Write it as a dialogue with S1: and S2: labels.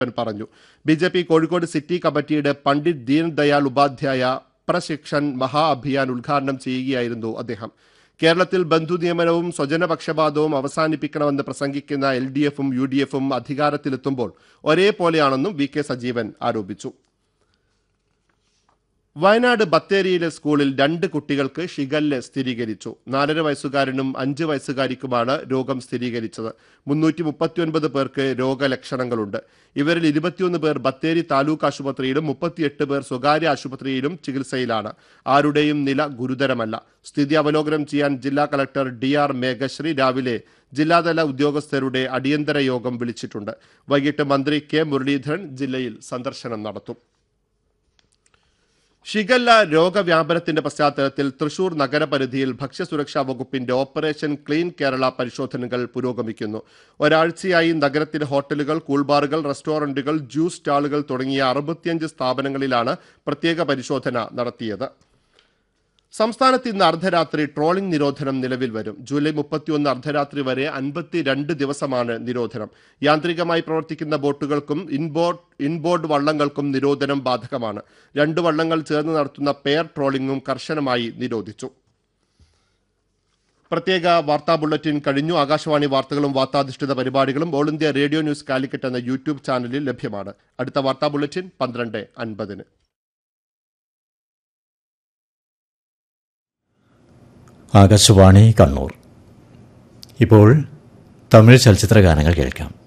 S1: പറഞ്ഞു B J P Kozhikode city കമ്മിറ്റിയുടെ പണ്ഡിറ്റ് ദീൻ ദയാൽ ഉപാധ്യായ പ്രശിക്ഷൻ മഹാ അഭിയാൻ ഉദ്ഘാടനം ചെയ്യുകയായിരുന്നു അദ്ദേഹം കേരളത്തിൽ ബന്ധു നിയമനവും സ്വജനപക്ഷപാതവും അവസാനിപ്പിക്കണമെന്ന് പ്രസംഗിക്കുന്ന എൽ ഡി എഫും യു ഡി എഫും അധികാരത്തിലെത്തുമ്പോൾ ഒരേപോലെയാണെന്നും വി കെ സജീവൻ ആരോപിച്ചു വയനാട് ബത്തേരിയിലെ സ്കൂളിൽ രണ്ട് കുട്ടികൾക്ക് ഷിഗല്ല സ്ഥിരീകരിച്ചു നാലര വയസ്സുകാരനും അഞ്ച് വയസ്സുകാരിക്കുമാണ് രോഗം സ്ഥിരീകരിച്ചത് മുന്നൂറ്റി മുപ്പത്തിയൊൻപത് പേർക്ക് രോഗലക്ഷണങ്ങളുണ്ട് ഇവരിൽ ഇരുപത്തിയൊന്ന് പേർ ബത്തേരി താലൂക്ക് ആശുപത്രിയിലും മുപ്പത്തിയെട്ട് പേർ സ്വകാര്യ ആശുപത്രിയിലും ചികിത്സയിലാണ് ആരുടെയും നില ഗുരുതരമല്ല സ്ഥിതി അവലോകനം ചെയ്യാൻ ജില്ലാ കളക്ടർ ഡി ആർ മേഘശ്രീ രാവിലെ ജില്ലാതല ഉദ്യോഗസ്ഥരുടെ അടിയന്തര യോഗം വിളിച്ചിട്ടുണ്ട് വൈകിട്ട് മന്ത്രി കെ മുരളീധരൻ ജില്ലയിൽ സന്ദർശനം നടത്തും ഷിഗല്ല രോഗവ്യാപനത്തിന്റെ പശ്ചാത്തലത്തിൽ തൃശൂർ നഗരപരിധിയിൽ ഭക്ഷ്യസുരക്ഷാ വകുപ്പിന്റെ ഓപ്പറേഷൻ ക്ലീൻ കേരള പരിശോധനകൾ പുരോഗമിക്കുന്നു ഒരാഴ്ചയായി നഗരത്തിലെ ഹോട്ടലുകൾ കൂൾബാറുകൾ റെസ്റ്റോറന്റുകൾ ജ്യൂസ് സ്റ്റാളുകൾ തുടങ്ങിയ അറുപത്തിയഞ്ച് സ്ഥാപനങ്ങളിലാണ് പ്രത്യേക പരിശോധന നടത്തിയത് സംസ്ഥാനത്ത് ഇന്ന് അർദ്ധരാത്രി ട്രോളിംഗ് നിരോധനം നിലവിൽ വരും ജൂലൈ മുപ്പത്തിയൊന്ന് അർദ്ധരാത്രി വരെ അൻപത്തിരണ്ട് ദിവസമാണ് നിരോധനം യാന്ത്രികമായി പ്രവർത്തിക്കുന്ന ബോട്ടുകൾക്കും ഇൻബോർഡ് ഇൻബോർഡ് വള്ളങ്ങൾക്കും നിരോധനം ബാധകമാണ് രണ്ട് വള്ളങ്ങൾ ചേർന്ന് നടത്തുന്ന പെയർ ട്രോളിംഗും കർശനമായി നിരോധിച്ചു പ്രത്യേക വാർത്താ ബുള്ളറ്റിൻ കഴിഞ്ഞു ആകാശവാണി വാർത്തകളും വാർത്താധിഷ്ഠിത പരിപാടികളും all India radio news Calicut എന്ന യൂട്യൂബ് ചാനലിൽ ലഭ്യമാണ് അടുത്ത വാർത്താ ബുള്ളറ്റിൻ പന്ത്രണ്ട് അൻപതിന്
S2: ആകാശവാണി കണ്ണൂർ ഇപ്പോൾ തമിഴ് ചലച്ചിത്ര ഗാനങ്ങൾ കേൾക്കാം